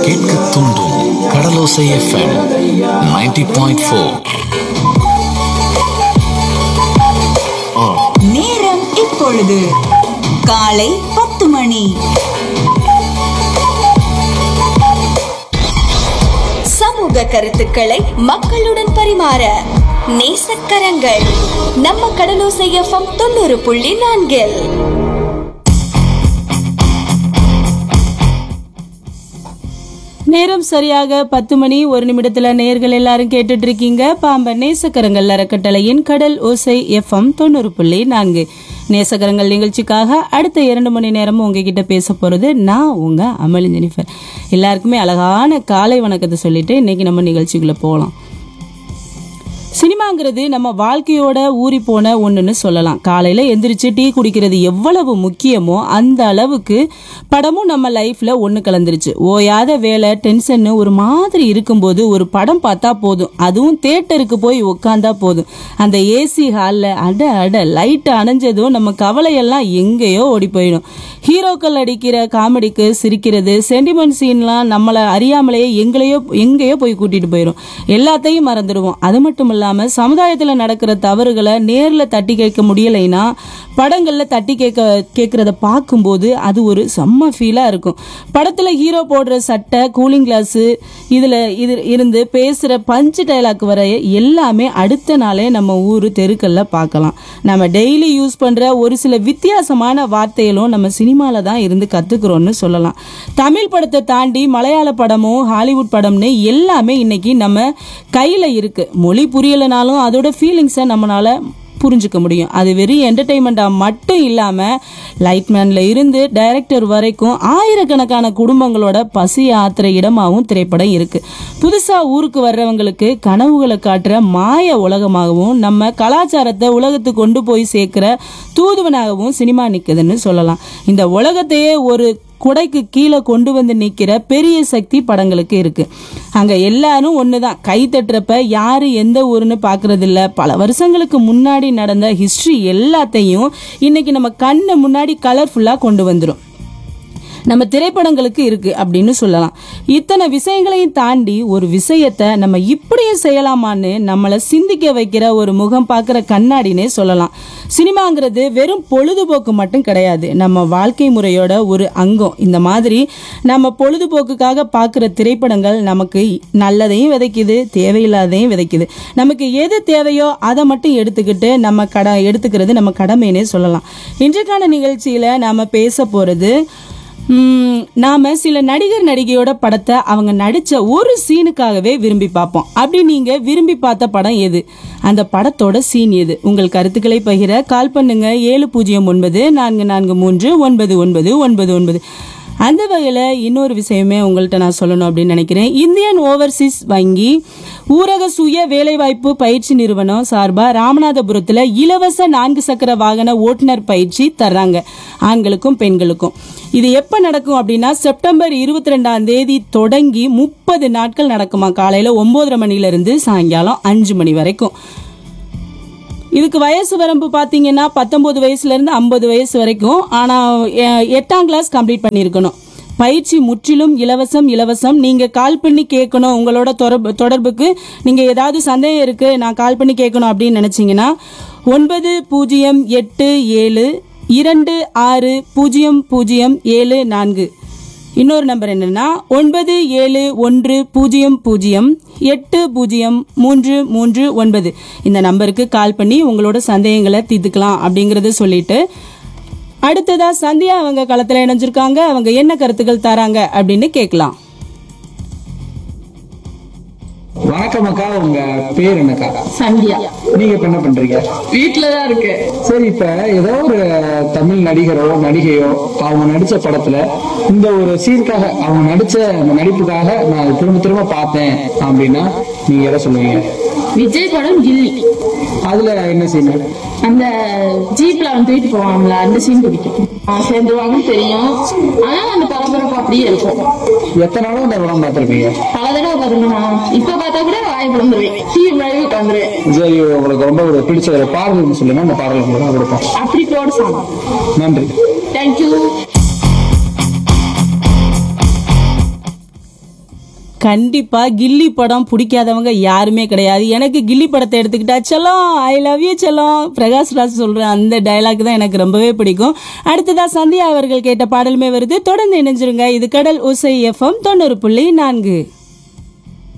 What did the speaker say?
கேட்க தூண்டும் கடலோசை FM 90.4 point four நேரம் இப்பொழுது காலை பத்து மணி சமூக கருத்துக்களை மக்களுடன் பரிமாற நேசக்கரங்கள் நம்ம கடலோசை எஃப்எம் தொண்ணூறு புள்ளி நான்கில் நேரம் சரியாக பத்து மணி ஒரு நிமிடத்துல நேர்கள் எல்லாரும் கேட்டுட்டு இருக்கீங்க பாம்பன் நேசக்கரங்கள் அறக்கட்டளையின் கடல் ஓசை எஃப்எம் தொண்ணூறு புள்ளி நான்கு நேசக்கரங்கள் நிகழ்ச்சிக்காக அடுத்த இரண்டு மணி நேரமும் உங்ககிட்ட பேச போறது நான் உங்க அமளி ஜெனிஃபர் எல்லாருக்குமே அழகான காலை வணக்கத்தை சொல்லிட்டு இன்னைக்கு நம்ம நிகழ்ச்சிக்குள்ள போகலாம் சினிமாங்கிறது நம்ம வாழ்க்கையோட ஊறி போன ஒன்றுன்னு சொல்லலாம் காலையில் எந்திரிச்சு டீ குடிக்கிறது எவ்வளவு முக்கியமோ அந்த அளவுக்கு படமும் நம்ம லைஃப்பில் ஒன்று கலந்துருச்சு ஓயாத வேலை டென்ஷன் ஒரு மாதிரி இருக்கும்போது ஒரு படம் பார்த்தா போதும் அதுவும் தேட்டருக்கு போய் உட்காந்தா போதும் அந்த ஏசி ஹாலில் அட அட லைட் அணைஞ்சதும் நம்ம கவலையெல்லாம் எங்கேயோ ஓடி போயிடும் ஹீரோக்கள் அடிக்கிற காமெடிக்கு சிரிக்கிறது சென்டிமெண்ட் சீன்லாம் நம்மளை அறியாமலேயே எங்களையோ எங்கேயோ போய் கூட்டிட்டு போயிடும் எல்லாத்தையும் மறந்துடுவோம் அது மட்டும் இல்லாமல் சமுதாயத்தில் நடக்கிற தவறுகளை நேரில் தட்டி கேட்க முடியலைன்னா படங்களில் தட்டி கேட்க கேட்குறத பார்க்கும்போது அது ஒரு செம்ம ஃபீலாக இருக்கும் படத்தில் ஹீரோ போடுற சட்டை கூலிங் கிளாஸு இதில் இது இருந்து பேசுகிற பஞ்சு டைலாக் வர எல்லாமே அடுத்த நாளே நம்ம ஊர் தெருக்கல்ல பார்க்கலாம் நம்ம டெய்லி யூஸ் பண்ணுற ஒரு சில வித்தியாசமான வார்த்தைகளும் நம்ம சினிமாவில் தான் இருந்து கற்றுக்குறோன்னு சொல்லலாம் தமிழ் படத்தை தாண்டி மலையாள படமும் ஹாலிவுட் படம்னு எல்லாமே இன்னைக்கு நம்ம கையில் இருக்குது மொழி புரியலைனாலும் அதோட ஃபீலிங்ஸை நம்மளால புரிஞ்சுக்க முடியும் அது வெறும் என்டர்டெயின்மெண்ட்டாக மட்டும் இல்லாமல் லைட்மேனில் இருந்து டைரக்டர் வரைக்கும் ஆயிரக்கணக்கான குடும்பங்களோட பசி ஆத்திர இடமாகவும் திரைப்படம் இருக்குது புதுசாக ஊருக்கு வர்றவங்களுக்கு கனவுகளை காட்டுற மாய உலகமாகவும் நம்ம கலாச்சாரத்தை உலகத்துக்கு கொண்டு போய் சேர்க்கிற தூதுவனாகவும் சினிமா நிற்குதுன்னு சொல்லலாம் இந்த உலகத்தையே ஒரு குடைக்கு கீழே கொண்டு வந்து நிற்கிற பெரிய சக்தி படங்களுக்கு இருக்கு அங்க எல்லாரும் ஒண்ணுதான் கை தட்டுறப்ப யாரு எந்த ஊருன்னு பாக்குறது இல்ல பல வருஷங்களுக்கு முன்னாடி நடந்த ஹிஸ்டரி எல்லாத்தையும் இன்னைக்கு நம்ம கண்ணு முன்னாடி கலர்ஃபுல்லா கொண்டு வந்துரும் நம்ம திரைப்படங்களுக்கு இருக்கு அப்படின்னு சொல்லலாம் இத்தனை விஷயங்களையும் தாண்டி ஒரு விஷயத்தை நம்ம இப்படியே செய்யலாமான்னு நம்மளை சிந்திக்க வைக்கிற ஒரு முகம் பார்க்குற கண்ணாடினே சொல்லலாம் சினிமாங்கிறது வெறும் பொழுதுபோக்கு மட்டும் கிடையாது நம்ம வாழ்க்கை முறையோட ஒரு அங்கம் இந்த மாதிரி நம்ம பொழுதுபோக்குக்காக பார்க்குற திரைப்படங்கள் நமக்கு நல்லதையும் விதைக்குது தேவையில்லாதையும் விதைக்குது நமக்கு எது தேவையோ அதை மட்டும் எடுத்துக்கிட்டு நம்ம கட எடுத்துக்கிறது நம்ம கடமைன்னே சொல்லலாம் இன்றைக்கான நிகழ்ச்சியில் நாம் பேச போகிறது ம், நாம சில நடிகர் நடிகையோட படத்தை அவங்க நடிச்ச ஒரு சீனுக்காகவே விரும்பி பார்ப்போம் அப்படி நீங்க விரும்பி பார்த்த படம் எது அந்த படத்தோட சீன் எது உங்கள் கருத்துக்களை பகிர கால் பண்ணுங்க ஏழு பூஜ்ஜியம் ஒன்பது நான்கு நான்கு மூன்று ஒன்பது ஒன்பது ஒன்பது ஒன்பது அந்த வகையில் இன்னொரு விஷயமே உங்கள்கிட்ட நான் சொல்லணும் அப்படின்னு நினைக்கிறேன் இந்தியன் ஓவர்சீஸ் வங்கி ஊரக சுய வேலைவாய்ப்பு பயிற்சி நிறுவனம் சார்பாக ராமநாதபுரத்தில் இலவச நான்கு சக்கர வாகன ஓட்டுநர் பயிற்சி தர்றாங்க ஆண்களுக்கும் பெண்களுக்கும் இது எப்போ நடக்கும் அப்படின்னா செப்டம்பர் இருபத்தி ரெண்டாம் தேதி தொடங்கி முப்பது நாட்கள் நடக்குமா காலையில் ஒன்பதரை மணிலேருந்து சாயங்காலம் அஞ்சு மணி வரைக்கும் இதுக்கு வயசு வரம்பு பார்த்தீங்கன்னா பத்தொன்பது வயசுல இருந்து ஐம்பது வயசு வரைக்கும் ஆனால் எட்டாம் கிளாஸ் கம்ப்ளீட் பண்ணியிருக்கணும் பயிற்சி முற்றிலும் இலவசம் இலவசம் நீங்க கால் பண்ணி கேட்கணும் உங்களோட தொடர்பு தொடர்புக்கு நீங்க ஏதாவது சந்தேகம் இருக்கு நான் கால் பண்ணி கேட்கணும் அப்படின்னு நினைச்சீங்கன்னா ஒன்பது பூஜ்ஜியம் எட்டு ஏழு இரண்டு ஆறு பூஜ்ஜியம் பூஜ்ஜியம் ஏழு நான்கு இன்னொரு நம்பர் என்னன்னா ஒன்பது ஏழு ஒன்று பூஜ்ஜியம் பூஜ்ஜியம் எட்டு பூஜ்ஜியம் மூன்று மூன்று ஒன்பது இந்த நம்பருக்கு கால் பண்ணி உங்களோட சந்தேகங்களை தீர்த்துக்கலாம் அப்படிங்கறத சொல்லிட்டு அடுத்ததா சந்தியா அவங்க களத்துல இணைஞ்சிருக்காங்க அவங்க என்ன கருத்துக்கள் தராங்க அப்படின்னு கேட்கலாம் வணக்கம் அக்கா உங்க பேர் என்னக்கா சந்தியா நீங்க இப்ப என்ன பண்றீங்க வீட்டுல தான் இருக்கேன் சரி இப்ப ஏதோ ஒரு தமிழ் நடிகரோ நடிகையோ அவங்க நடிச்ச படத்துல இந்த ஒரு சீனுக்காக அவங்க நடிச்ச அந்த நடிப்புக்காக நான் அதை திரும்ப திரும்ப பார்த்தேன் அப்படின்னா நீங்க எதை சொல்லுவீங்க விஜய் படம் கில்லி அதுல என்ன சீனு அந்த ஜீப்ல அவன் தூக்கிட்டு போவான்ல அந்த சீன் பிடிக்கும் அவன் சேர்ந்துருவாங்க தெரியும் ஆனா அந்த பரபரப்பு அப்படியே இருக்கும் எத்தனை நாளும் அந்த படம் பார்த்திருப்பீங்க பல தடவை பாருங்கண்ணா இப்ப பார்த்தா கூட வாய் பிளந்துருவேன் டிவி முன்னாடி உட்காந்துருவேன் சரி உங்களுக்கு ரொம்ப ஒரு பிடிச்ச ஒரு பாடல் சொல்லுங்க அந்த பாடல் உங்களுக்கு கொடுப்போம் அப்படி போட சாங் நன்றி தேங்க்யூ கண்டிப்பா கில்லி படம் பிடிக்காதவங்க யாருமே கிடையாது எனக்கு கில்லி படத்தை எடுத்துக்கிட்டா செல்லம் ஐ லவ் யூ செல்லம் பிரகாஷ் ராஜ் சொல்ற அந்த டயலாக் தான் எனக்கு ரொம்பவே பிடிக்கும் அடுத்ததா சந்தியா அவர்கள் கேட்ட பாடலுமே வருது தொடர்ந்து இணைஞ்சிருங்க இது கடல் ஓசை எஃப்எம் தொண்ணூறு புள்ளி நான்கு